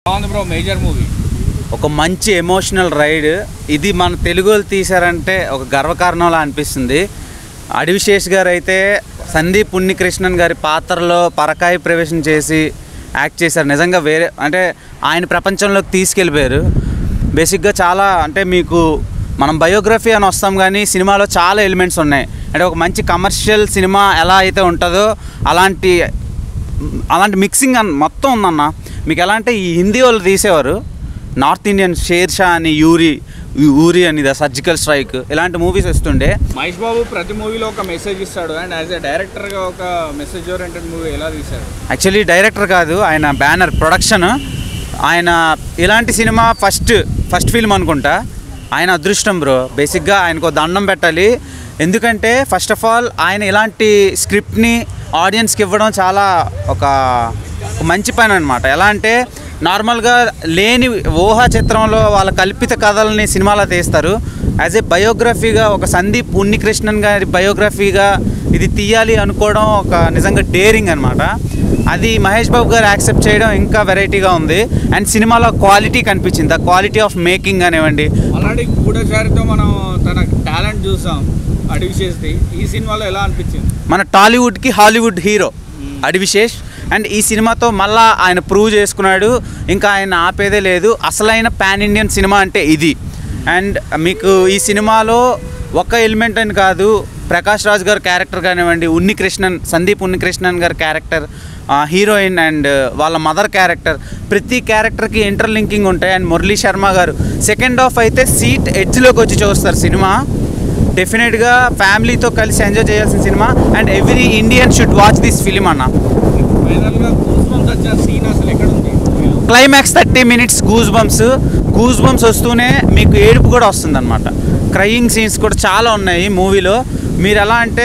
బాగుంది bro major movie ఒక మంచి ఎమోషనల్ రైడ్ ఇది మన తెలుగు వాళ్ళు తీశారంటే ఒక గర్వకారణంలా అనిపిస్తుంది అడివిశేష్ గారు అయితే సందీప్ ఉన్నికృష్ణన్ గారి పాత్రలో పరకాయ ప్రవేశం చేసి యాక్ట్ చేశారు నిజంగా వేరే అంటే ఆయన ప్రపంచంలోకి తీసుకెళ్ళిపోయారు బేసిక్గా చాలా అంటే మీకు మనం బయోగ్రఫీ అని వస్తాం కానీ సినిమాలో చాలా ఎలిమెంట్స్ ఉన్నాయి అంటే ఒక మంచి కమర్షియల్ సినిమా ఎలా అయితే ఉంటుందో అలాంటి అలాంటి మిక్సింగ్ అన్ మొత్తం ఉందన్న మీకు ఎలా అంటే ఈ హిందీ వాళ్ళు తీసేవారు నార్త్ ఇండియన్ షేర్ షా అని యూరి ఊరి అని ద సర్జికల్ స్ట్రైక్ ఇలాంటి మూవీస్ వస్తుండే మహేష్ బాబు ప్రతి మూవీలో ఒక మెసేజ్ ఇస్తాడు అండ్ యాజ్ ఎ డైరెక్టర్గా ఒక మెసేజ్ ఓరియంటెడ్ మూవీ ఎలా తీశాడు యాక్చువల్లీ డైరెక్టర్ కాదు ఆయన బ్యానర్ ప్రొడక్షన్ ఆయన ఇలాంటి సినిమా ఫస్ట్ ఫస్ట్ ఫిల్మ్ అనుకుంటా ఆయన అదృష్టం బ్రో బేసిక్గా ఆయనకు ఒక దండం పెట్టాలి ఎందుకంటే ఫస్ట్ ఆఫ్ ఆల్ ఆయన ఇలాంటి స్క్రిప్ట్ని ఆడియన్స్కి ఇవ్వడం చాలా ఒక ఒక మంచి పని అనమాట ఎలా అంటే నార్మల్గా లేని ఊహా చిత్రంలో వాళ్ళ కల్పిత కథల్ని సినిమాలో తీస్తారు యాజ్ ఏ బయోగ్రఫీగా ఒక సందీప్ ఉన్నికృష్ణన్ గారి బయోగ్రఫీగా ఇది తీయాలి అనుకోవడం ఒక నిజంగా డేరింగ్ అనమాట అది మహేష్ బాబు గారు యాక్సెప్ట్ చేయడం ఇంకా వెరైటీగా ఉంది అండ్ సినిమాలో క్వాలిటీ కనిపించింది ద క్వాలిటీ ఆఫ్ మేకింగ్ కానివ్వండి ఆల్రెడీ గూఢచారితో మనం తన టాలెంట్ చూసాం అడిగి చేస్తే ఈ సినిమాలో ఎలా అనిపించింది మన టాలీవుడ్కి హాలీవుడ్ హీరో అడివిశేష్ అండ్ ఈ సినిమాతో మళ్ళా ఆయన ప్రూవ్ చేసుకున్నాడు ఇంకా ఆయన ఆపేదే లేదు అసలైన పాన్ ఇండియన్ సినిమా అంటే ఇది అండ్ మీకు ఈ సినిమాలో ఒక ఎలిమెంట్ అని కాదు ప్రకాష్ రాజ్ గారి క్యారెక్టర్ కానివ్వండి ఉన్నికృష్ణన్ సందీప్ ఉన్నికృష్ణన్ గారి క్యారెక్టర్ హీరోయిన్ అండ్ వాళ్ళ మదర్ క్యారెక్టర్ ప్రతి క్యారెక్టర్కి ఇంటర్లింకింగ్ ఉంటాయి అండ్ మురళీ శర్మ గారు సెకండ్ హాఫ్ అయితే సీట్ ఎడ్జ్లోకి వచ్చి చూస్తారు సినిమా డెఫినెట్గా ఫ్యామిలీతో కలిసి ఎంజాయ్ చేయాల్సిన cinema and every Indian should watch this film అన్న ఫైనల్గా కూర్చొని వచ్చే సీన్ అసలు ఎక్కడ ఉంది climax thirty minutes goose bumps goose bumps వస్తూనే మీకు ఏడుపు కూడా వస్తుందన్నమాట క్రయింగ్ సీన్స్ కూడా చాలా ఉన్నాయి మూవీలో మీరు ఎలా అంటే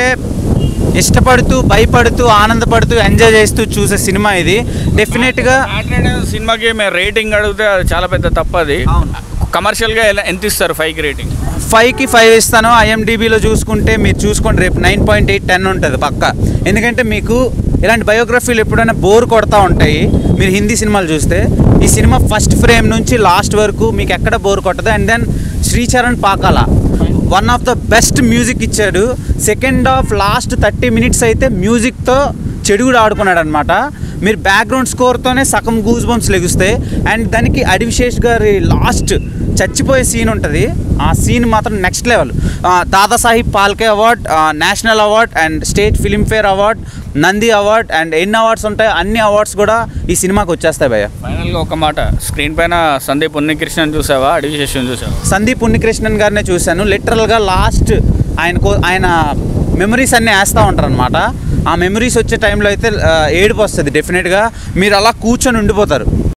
ఇష్టపడుతూ భయపడుతూ ఆనందపడుతూ ఎంజాయ్ చేస్తూ చూసే సినిమా ఇది డెఫినెట్గా సాటర్డే సినిమాకి మేము రేటింగ్ అడిగితే అది చాలా పెద్ద తప్పది అవును. కమర్షియల్గా ఎలా ఎంత ఇస్తారు ఫైవ్కి రేటింగ్ ఫైవ్కి ఫైవ్ ఇస్తాను ఐఎండిబిలో చూసుకుంటే మీరు చూసుకోండి రేపు నైన్ పాయింట్ ఎయిట్ టెన్ ఉంటుంది పక్క ఎందుకంటే మీకు ఇలాంటి బయోగ్రఫీలు ఎప్పుడైనా బోర్ కొడతా ఉంటాయి మీరు హిందీ సినిమాలు చూస్తే ఈ సినిమా ఫస్ట్ ఫ్రేమ్ నుంచి లాస్ట్ వరకు మీకు ఎక్కడ బోర్ కొట్టదు and then Sricharan Pakala one of the best music ఇచ్చాడు second half last thirty minutes అయితే మ్యూజిక్తో చెడు కూడా ఆడుకున్నాడు అనమాట మీరు బ్యాక్గ్రౌండ్ స్కోర్తోనే సగం గూస్ బంప్స్ లెగుస్తాయి అండ్ దానికి అడివిశేష్ గారి లాస్ట్ చచ్చిపోయే సీన్ ఉంటుంది ఆ సీన్ మాత్రం next level Dadasaheb Phalke award national award and state filmfare award Nandi award and ఎన్ని అవార్డ్స్ ఉంటాయి అన్ని అవార్డ్స్ కూడా ఈ సినిమాకి వచ్చేస్తాయి భయ్య ఫైనల్గా ఒక మాట స్క్రీన్ పైన సందీప్ ఉన్నికృష్ణన్ చూసావా అడిగి శేషన్ చూసావా సందీప్ ఉన్నికృష్ణన్ గారినే చూశాను లిటరల్గా లాస్ట్ ఆయనకు ఆయన మెమరీస్ అన్నీ వేస్తూ ఉంటారు అనమాట ఆ మెమరీస్ వచ్చే టైంలో అయితే ఆ, ఏడుపు వస్తుంది డెఫినెట్గా మీరు అలా కూర్చొని ఉండిపోతారు